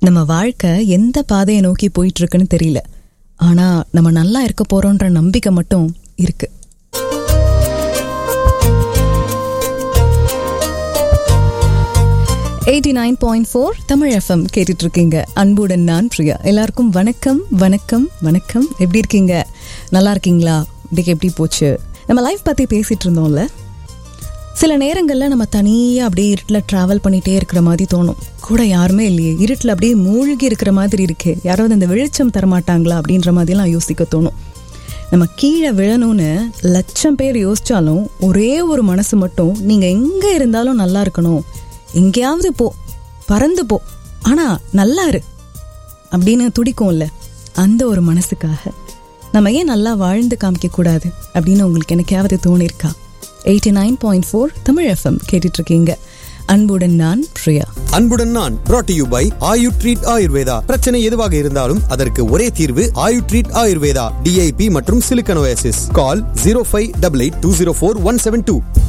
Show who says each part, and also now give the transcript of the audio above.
Speaker 1: நம்ம வாழ்க்கை எந்த பாதையை நோக்கி போயிட்டு இருக்குன்னு தெரியல ஆனா நம்ம நல்லா இருக்க போறோன்ற நம்பிக்கை மட்டும் இருக்கு eighty nine point four Tamil FM கேட்டுட்டு இருக்கீங்க அன்புடன் நான் பிரியா எல்லாருக்கும் வணக்கம் வணக்கம் வணக்கம் எப்படி இருக்கீங்க நல்லா இருக்கீங்களா இன்னைக்கு எப்படி போச்சு நம்ம லைஃப் பத்தி பேசிட்டு இருந்தோம்ல சில நேரங்களில் நம்ம தனியாக அப்படியே இருட்டில் ட்ராவல் பண்ணிகிட்டே இருக்கிற மாதிரி தோணும் கூட யாருமே இல்லையே இருட்டில் அப்படியே மூழ்கி இருக்கிற மாதிரி இருக்கே யாராவது அந்த வெளிச்சம் தரமாட்டாங்களா அப்படின்ற மாதிரிலாம் யோசிக்க தோணும் நம்ம கீழே விழணும்னு லட்சம் பேர் யோசிச்சாலும் ஒரே ஒரு மனசு மட்டும் நீங்கள் எங்கே இருந்தாலும் நல்லா இருக்கணும் எங்கேயாவது போ பறந்து போ ஆனால் நல்லா இரு அப்படின்னு துடிக்கும்ல அந்த ஒரு மனசுக்காக நம்ம ஏன் நல்லா வாழ்ந்து காமிக்க கூடாது அப்படின்னு உங்களுக்கு எனக்காவது தோணிருக்கா eighty nine point four Tamil FM கேட்டுட்டு இருக்கீங்க அன்புடன் நான் பிரியா
Speaker 2: அன்புடன் நான் brought to you by Ayu treat Ayurveda பிரச்சனை எதுவாக இருந்தாலும் அதற்கு ஒரே தீர்வு ஆயு ட்ரீட் ஆயுர்வேதா டிஐபி மற்றும் சிலிக்கனோசிஸ் call zero five double eight two zero four one seven two